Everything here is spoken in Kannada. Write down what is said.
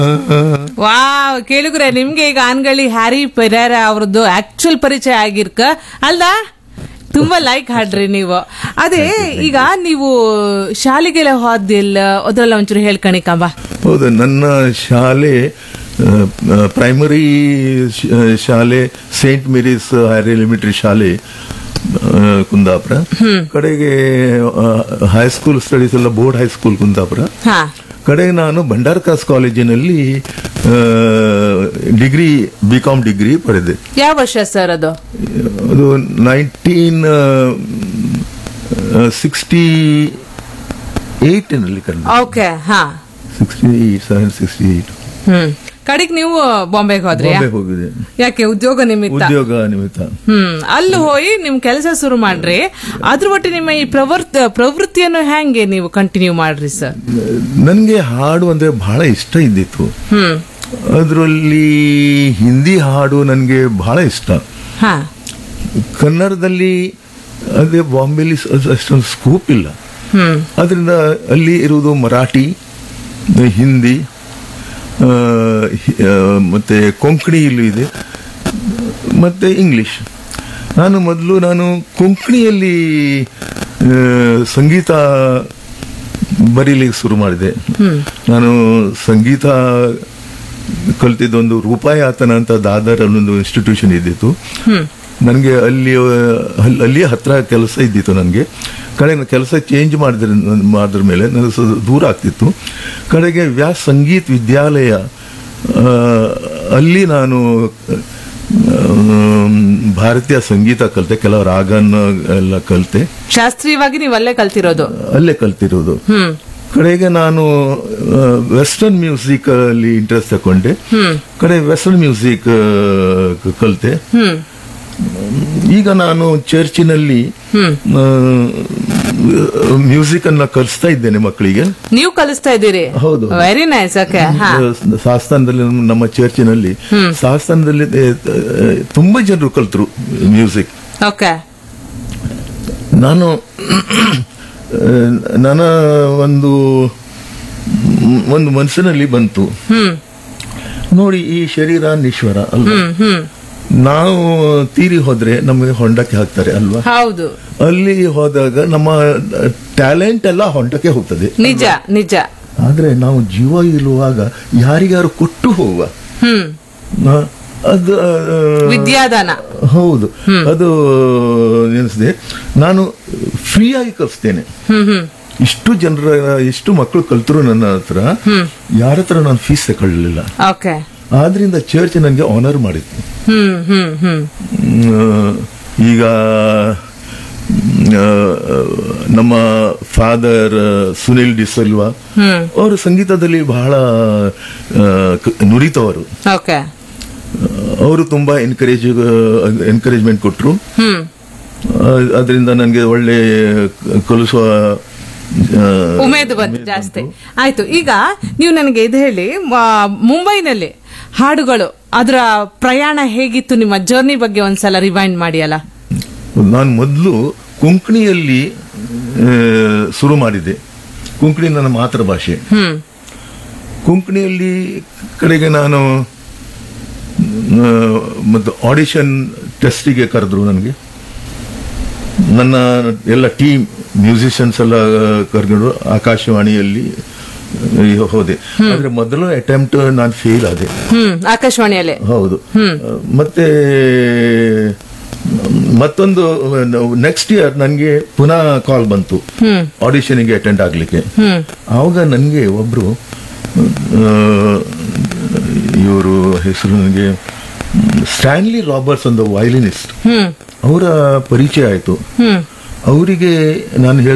ವಾವ್ ಕೇಳುಗ್ರೆ ನಿಮ್ಗೆ ಈಗ ಆನ್ಗಳಿ ಹ್ಯಾರಿ ಪೆರೇರ ಅವ್ರದ್ದು ಆಕ್ಚುಲ್ ಪರಿಚಯ ಆಗಿರ್ಕ ಅಲ್ದಾ ತುಂಬಾ ಲೈಕ್ ಹಾಡ್ರಿ ನೀವು ಅದೇ ಈಗ ನೀವು ಶಾಲೆಗೆಲ್ಲ ಹೋದಿಲ್ಲ ಅದ್ರಲ್ಲ ಒಂಚೂರು ಹೇಳ್ಕಣಿಕಂಬ ಹೌದು ನನ್ನ ಶಾಲೆ ಪ್ರೈಮರಿ ಶಾಲೆ ಸೇಂಟ್ ಮೇರೀಸ್ ಹೈಯರ್ ಎಲಿಮೆಂಟರಿ ಶಾಲೆ ಆ, ಕುಂದಾಪುರ ಕಡೆಗೆ ಹೈಸ್ಕೂಲ್ ಸ್ಟಡೀಸ್ ಎಲ್ಲ ಬೋರ್ಡ್ ಹೈಸ್ಕೂಲ್ ಕುಂದಾಪುರ ಹಾ ಕಡೆಗೆ ನಾನು ಭಂಡಾರಕಾಸ್ ಕಾಲೇಜಿನಲ್ಲಿ ಡಿಗ್ರಿ ಬಿ ಕಾಮ್ ಡಿಗ್ರಿ ಪಡೆದೆ ಯಾವ ವರ್ಷ ಸರ್ ಅದು ಅದು ನೈನ್ಟೀನ್ ಸಿಕ್ಸ್ಟಿ ಏಯ್ಟಿನಲ್ಲಿ ಕಂಡು ಓಕೆ ಹಾ ಸಿಕ್ಸ್ಟಿ ಸೆವೆನ್ ಸಿಕ್ಸ್ಟಿ ಏಯ್ಟ್ ಹ್ಮ್ ಕಡೆಗ್ ನೀವು ಬಾಂಬೆಗೆ ಹೋದ್ರಿ ಬಾಂಬೆ ಹೋಗಿದೆ ಯಾಕೆ ಉದ್ಯೋಗ ನಿಮಿತ್ತ ಉದ್ಯೋಗ ನಿಮಿತ್ತ ಹ್ಮ್ ಅಲ್ಲಿ ಹೋಗಿ ನಿಮ್ ಕೆಲಸ ಶುರು ಮಾಡ್ರಿ ಅದ್ರ ಒಟ್ಟಿಗೆ ನಿಮ್ಮ ಈ ಪ್ರವೃತ್ ಪ್ರವೃತ್ತಿಯನ್ನು ಹೆಂಗೆ ನೀವು ಕಂಟಿನ್ಯೂ ಮಾಡ್ರಿ ಸರ್ ನನಗೆ ಹಾಡು ಅಂದ್ರೆ ಬಹಳ ಇಷ್ಟ ಇದ್ದಿತ್ತು ಹ್ಮ್ ಅದರಲ್ಲಿ ಹಿಂದಿ ಹಾಡು ನನಗೆ ಬಹಳ ಇಷ್ಟ ಹಾ ಕನ್ನಡದಲ್ಲಿ ಅದೇ ಬಾಂಬೆಲಿ ಅ- ಅಷ್ಟೊಂದು ಸ್ಕೋಪ್ ಇಲ್ಲ ಹ್ಮ್ ಅದರಿಂದ ಅಲ್ಲಿ ಇರುವುದು ಮರಾಠಿ ಹಿಂದಿ ಆ, ಹಿ- ಆ, ಮತ್ತೆ ಕೊಂಕಣಿ ಇಲ್ಲೂ ಇದೆ ಮತ್ತೆ ಇಂಗ್ಲಿಷ್ ನಾನು ಮೊದಲು ನಾನು ಕೊಂಕಣಿಯಲ್ಲಿ ಆ, ಸಂಗೀತ ಬರೀಲಿಕ್ಕೆ ಶುರು ಮಾಡಿದೆ ನಾನು ಸಂಗೀತ ಕಲ್ತಿದ್ದೊಂದು ರೂಪಾಯಾತನ ಅಂತ ದಾದರ್ ಅನ್ನೊಂದು ಇನ್ಸ್ಟಿಟ್ಯೂಷನ್ ಇದ್ದಿತ್ತು ನನಗೆ ಅಲ್ಲಿ ಅಲ್- ಅಲ್ಲಿ ಹತ್ರ ಕೆಲಸ ಇದ್ದಿತ್ತು ನನಗೆ ಕಡೆಗೆ ಕೆಲಸ ಚೇಂಜ್ ಮಾಡಿದ್ರ ಮಾಡಿದ್ರ ಮೇಲೆ ನನಗೆ ಸ್ವಲ್ಪ ದೂರ ಆಗ್ತಿತ್ತು ಕಡೆಗೆ ವ್ಯಾಸ್ ಸಂಗೀತ್ ವಿದ್ಯಾಲಯ ಆ, ಅಲ್ಲಿ ನಾನು ಆ, ಭಾರತೀಯ ಸಂಗೀತ ಕಲಿತೆ ಕೆಲವು ರಾಗನ ಎಲ್ಲ ಕಲಿತೆ ಶಾಸ್ತ್ರೀಯವಾಗಿ ನೀವು ಅಲ್ಲೇ ಕಲ್ತಿರೋದು ಅಲ್ಲೇ ಕಲ್ತಿರೋದು ಹ್ಮ್ ಕಡೆಗೆ ನಾನು ವೆಸ್ಟರ್ನ್ ಮ್ಯೂಸಿಕ್ ಅಲ್ಲಿ ಇಂಟ್ರೆಸ್ಟ್ ತಕೊಂಡೆ ಕಡೆ ವೆಸ್ಟರ್ನ್ ಮ್ಯೂಸಿಕ್ ಕಲಿತೆ ಹ್ಮ್ ಈಗ ನಾನು ಚರ್ಚಿನಲ್ಲಿ ಮ್ಯೂಸಿಕ್ ಅನ್ನ ಕಲಿಸ್ತಾ ಇದ್ದೇನೆ ಮಕ್ಕಳಿಗೆ ನೀವು ಕಲಿಸ್ತಾ ಇದ್ದೀರಿ ಹೌದು. ವೆರಿ ನೈಸ್ ಓಕೆ ಹಾ ಶಾಸ್ತಾನದಲ್ಲಿ ನಮ್ಮ ಚರ್ಚಿನಲ್ಲಿ ಶಾಸ್ತಾನದಲ್ಲಿ ತುಂಬಾ ಜನರು ಕಲ್ತರು ಮ್ಯೂಸಿಕ್ ಓಕೆ ನಾನು ನನ್ನ ಒಂದು ಒಂದು ಮನಸ್ಸಿನಲ್ಲಿ ಬಂತು ಹ್ಮ್ ನೋಡಿ ಈ ಶರೀರ ನಿಶ್ವರ ಅಲ್ವಾ ಹ್ಮ್ ಹ್ಮ್ ನಾವು ತೀರಿ ಹೋದ್ರೆ ನಮಗೆ ಹೊಂಡಕ್ಕೆ ಹಾಕ್ತಾರೆ ಅಲ್ವಾ ಹೌದು ಅಲ್ಲಿ ಹೋದಾಗ ನಮ್ಮ ಟ್ಯಾಲೆಂಟ್ ಎಲ್ಲ ಹೊಂಡಕ್ಕೆ ಹೋಗ್ತದೆ ನಿಜ ನಿಜ ಆದ್ರೆ ನಾವು ಜೀವ ಇರುವಾಗ ಯಾರಿಗಾರು ಕೊಟ್ಟು ಹೋಗುವ ಹ್ಮ್ ನ- ಅದು ಆ, ವಿದ್ಯಾದಾನ ಹೌದು ಅದು ನೆನೆಸಿದೆ ನಾನು ಫ್ರೀ ಆಗಿ ಕಲಿಸ್ತೇನೆ ಹ್ಮ್ ಹ್ಮ್ ಇಷ್ಟು ಜನರ ಇಷ್ಟು ಮಕ್ಕಳು ಕಲ್ತರು ನನ್ನ ಹತ್ರ ಯಾರ ಹತ್ರ ನಾನು ಫೀಸ್ ತಗೊಳ್ಳಿಲ್ಲ ಓಕೆ ಆದ್ರಿಂದ ಚರ್ಚ್ ನನಗೆ ಆನರ್ ಮಾಡಿತ್ತು ಹ್ಮ್ ಹ್ಮ್ ಹ್ಮ್ ಮ್, ಈಗ ಮ್, ಆ, ನಮ್ಮ ಫಾದರ್ ಸುನಿಲ್ ಡಿಸಲ್ವಾ ಹ್ಮ್ ಅವರು ಸಂಗೀತದಲ್ಲಿ ಬಹಳ ಆ, ಕ- ನುರಿತವರು ಓಕೆ ಅವರು ತುಂಬಾ ಎನ್ಕರೇಜ್ ಎನ್ಕರೇಜ್ಮೆಂಟ್ ಕೊಟ್ಟರು ಹ್ಮ್ ಅದರಿಂದ ನನಗೆ ಒಳ್ಳೆ ಕಲಿಸುವ ಆ, ಉಮೇದು ಬಂತು ಜಾಸ್ತಿ ಆಯ್ತು ಈಗ ನೀವು ನನಗೆ ಇದು ಹೇಳಿ ಮ- ಮುಂಬೈನಲ್ಲಿ ಹಾಡುಗಳು ಅದರ ಪ್ರಯಾಣ ಹೇಗಿತ್ತು ನಿಮ್ಮ ಜರ್ನಿ ಬಗ್ಗೆ ಒಂದ್ಸಲ ರಿವೈಂಡ್ ಮಾಡಿ ಅಲ್ಲ ನಾನು ಮೊದಲು ಕೊಂಕಣಿಯಲ್ಲಿ ಆ, ಶುರು ಮಾಡಿದೆ ಕೊಂಕಣಿ ನನ್ನ ಮಾತೃಭಾಷೆ ಹ್ಮ್ ಕೊಂಕಣಿಯಲ್ಲಿ ಕಡೆಗೆ ನಾನು ಆ, ಮತ್ತು ಆಡಿಷನ್ ಟೆಸ್ಟಿಗೆ ಕರೆದ್ರು ನನಗೆ ನನ್ನ ಎಲ್ಲ ಟೀಮ್ ಮ್ಯೂಸಿಷಿಯನ್ಸ್ ಎಲ್ಲ ಕರ್ಕೊಂಡು ಆಕಾಶವಾಣಿಯಲ್ಲಿ ಆ, ಹೋದೆ ಆದ್ರೆ ಮೊದಲು ಅಟೆಂಪ್ಟ್ ನಾನು ಫೇಲ್ ಆದೆ ಹ್ಮ್ ಆಕಾಶವಾಣಿಯಲ್ಲಿ ಹೌದು ಮತ್ತೆ ಮತ್ತೊಂದು ನೆಕ್ಸ್ಟ್ ಇಯರ್ ನನಗೆ ಪುನಃ ಕಾಲ್ ಬಂತು ಆಡಿಷನ್ಗೆ ಅಟೆಂಡ್ ಆಗ್ಲಿಕ್ಕೆ ಆವಾಗ ನನಗೆ ಒಬ್ರು ಇವರು ಹೆಸರು ನನಗೆ ಸ್ಟ್ಯಾನ್ಲಿ ರಾಬರ್ಟ್ಸ್ ಒಂದು ವಯಲಿನಿಸ್ಟ್ ಹ್ಮ್ ಅವರ ಪರಿಚಯ ಆಯ್ತು ಹ್ಮ್ ಅವರಿಗೆ ನಾನು ಹೇಳ್ದೆ